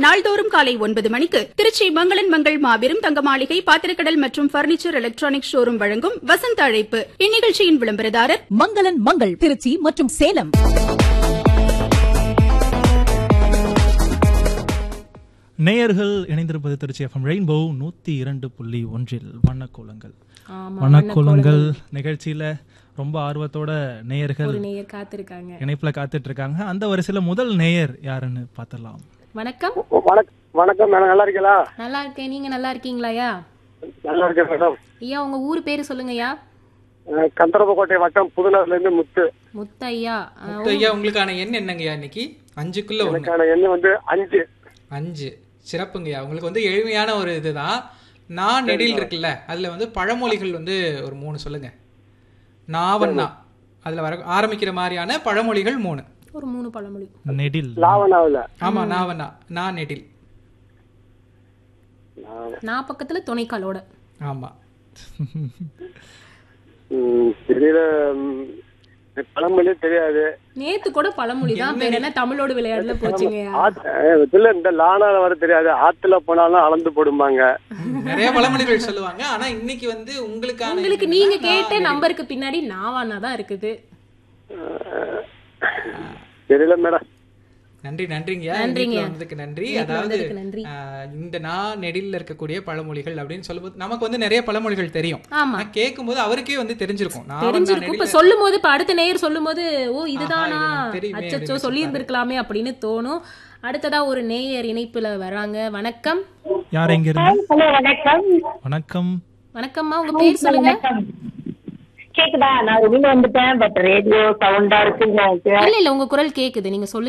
நாள்தோறும் காலை ஒன்பது மணிக்கு திருச்சி மங்களன் மங்கள் மாபெரும் தங்க மாளிகை பாத்திரக்கடல் மற்றும் பர்னிச்சர் எலக்ட்ரானிக் ஷோரூம் வழங்கும் வசந்த அழைப்பு இந்நிகழ்ச்சியின் விளம்பரதாரர் மங்களன் மங்கள் திருச்சி மற்றும் சேலம் நேயர்கள் இணைந்திருப்பது திருச்சி எஃப்எம் ரெயின்போ நூத்தி இரண்டு புள்ளி ஒன்றில் வண்ணக்கோலங்கள் ஆமா வண்ணக்கோலங்கள் நிகழ்ச்சியில ரொம்ப ஆர்வத்தோட நேயர்கள் ஒரு நேயர் காத்திருக்காங்க இணைப்புல காத்துட்டு இருக்காங்க அந்த வரிசையில முதல் நேயர் யாருன்னு பார்த்தலாம் வணக்கம் வணக்கம் வணக்கம் மேடம் நல்லா இருக்கீங்களா நல்லா இருக்கேன் நீங்க நல்லா இருக்கீங்களாயா நல்லா இருக்கேன் மேடம் ஐயா உங்க ஊர் பேரு சொல்லுங்கய்யா அஹ் கந்தரப்பக்கோட்டை வட்டம் புதுநகர்ல இருந்து முத்து முத்தையா ஆ, முத்து ஐயா உங்களுக்கான எண் என்னங்கய்யா இன்னைக்கு அஞ்சுக்குள்ள ஒண்ணு எனக்கான எண்ணெய் வந்து அஞ்சு அஞ்சு சிறப்புங்கய்யா உங்களுக்கு வந்து எளிமையான ஒரு இதுதான் நான் நெடில் இருக்குல்ல அதுல வந்து பழமொழிகள் வந்து ஒரு மூணு சொல்லுங்க நாவண்ணா அதுல வர ஆரம்பிக்கிற மாதிரியான பழமொழிகள் மூணு ஒரு மூணு பழமொழி நெடில் லாவனாவில் ஆமா நாவண்ணா நான் நெடில் நான் பக்கத்துல துணைக்காலோட ஆமா ம், தெரியல ம், பழமொழியே தெரியாது நேத்து கூட பழமொழி தான் பேர் என்ன தமிழோடு விளையாடல போச்சுங்கய்யா ஆத்- அஹ் இல்ல இந்த லானால வர தெரியாது ஆத்துல போனாலும் அளந்து போடுமாங்க நிறைய பழமொழிகள் சொல்லுவாங்க ஆனா இன்னைக்கு வந்து உங்களுக்கான உங்களுக்கு எண் நீங்க என்னன்னா, கேட்ட நான் நம்பருக்கு பின்னாடி நாவானா தான் இருக்குது தெரியல மேடம் நன்றி நன்றிங்க நன்றிங்க. இணைப்புல வந்ததுக்கு நன்றி இணைப்புல அதாவது வந்ததுக்கு நன்றி. ஆஹ், இந்த நான் நெடில்ல இருக்கக்கூடிய பழமொழிகள் அப்படின்னு சொல்லும்போது நமக்கு வந்து நிறைய பழமொழிகள் தெரியும் ஆமா ஆனா கேட்கும்போது அவருக்கே வந்து தெரிஞ்சிருக்கும் நான் வந்து தெரிஞ்சிருக்கும் இப்ப நெடில்ல- சொல்லும் போது இப்ப அடுத்த நேயர் சொல்லும் போது ஓ இதுதானா ஆஹா, இது எனக்கு தெரியுமே அச்சச்சோ அப்படின்னு சொல்லி இருந்திருக்கலாமே அப்படின்னு தோணும் அடுத்ததா ஒரு நேயர் இணைப்புல வராங்க வணக்கம் யார் எங்க இருந்து ஹலோ வணக்கம் வணக்கம் வணக்கம்மா உங்க பேர் சொல்லுங்க வணக்கம் கேக்குதா நான் வெளியில வந்துட்டேன் பட் ரேடியோ சவுண்டா இருக்குங்க இல்ல இல்ல உங்க குரல் கேக்குது நீங்க சொல்லுங்க